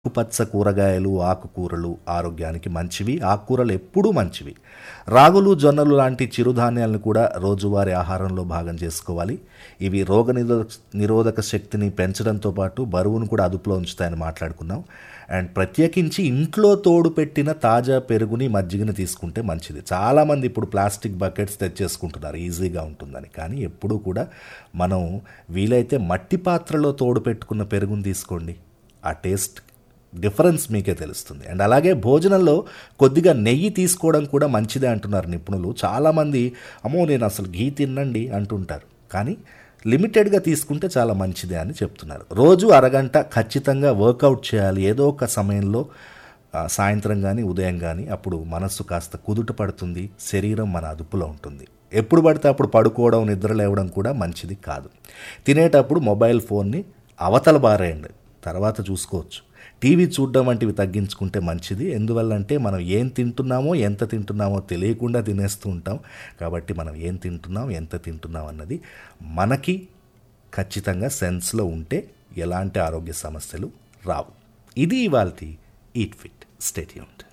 ఆకుపచ్చ కూరగాయలు ఆకుకూరలు ఆరోగ్యానికి మంచివి ఆకుకూరలు ఎప్పుడూ మంచివి రాగులు జొన్నలు లాంటి చిరుధాన్యాలను కూడా రోజువారీ ఆహారంలో భాగం చేసుకోవాలి ఇవి రోగ నిరోధక నిరోధక శక్తిని పెంచడంతో పాటు బరువును కూడా అదుపులో ఉంచుతాయని మాట్లాడుకున్నాం అండ్ ప్రత్యేకించి ఇంట్లో తోడు పెట్టిన తాజా పెరుగుని మజ్జిగని తీసుకుంటే మంచిది చాలామంది ఇప్పుడు ప్లాస్టిక్ బకెట్స్ తెచ్చేసుకుంటున్నారు ఈజీగా ఉంటుందని కానీ ఎప్పుడూ కూడా మనం వీలైతే మట్టి పాత్రలో తోడు పెట్టుకున్న పెరుగుని తీసుకోండి ఆ టేస్ట్ డిఫరెన్స్ మీకే తెలుస్తుంది అండ్ అలాగే భోజనంలో కొద్దిగా నెయ్యి తీసుకోవడం కూడా మంచిదే అంటున్నారు నిపుణులు చాలామంది అమ్మో నేను అసలు ఘీ తినండి అంటుంటారు కానీ లిమిటెడ్గా తీసుకుంటే చాలా మంచిదే అని చెప్తున్నారు రోజు అరగంట ఖచ్చితంగా వర్కౌట్ చేయాలి ఏదో ఒక సమయంలో ఆ, సాయంత్రం కానీ ఉదయం కానీ అప్పుడు మనస్సు కాస్త కుదుట పడుతుంది శరీరం మన అదుపులో ఉంటుంది ఎప్పుడు పడితే అప్పుడు పడుకోవడం నిద్ర లేవడం కూడా మంచిది కాదు తినేటప్పుడు మొబైల్ ఫోన్ని అవతల బారేయండి తర్వాత చూసుకోవచ్చు టీవీ చూడడం వంటివి తగ్గించుకుంటే మంచిది ఎందువల్లంటే మనం ఏం తింటున్నామో ఎంత తింటున్నామో తెలియకుండా తినేస్తూ ఉంటాం కాబట్టి మనం ఏం తింటున్నాం ఎంత తింటున్నాం అన్నది మనకి ఖచ్చితంగా సెన్స్లో ఉంటే ఎలాంటి ఆరోగ్య సమస్యలు రావు ఇది ఇవాళ ఈట్ ఫిట్ స్టేట్యూంట్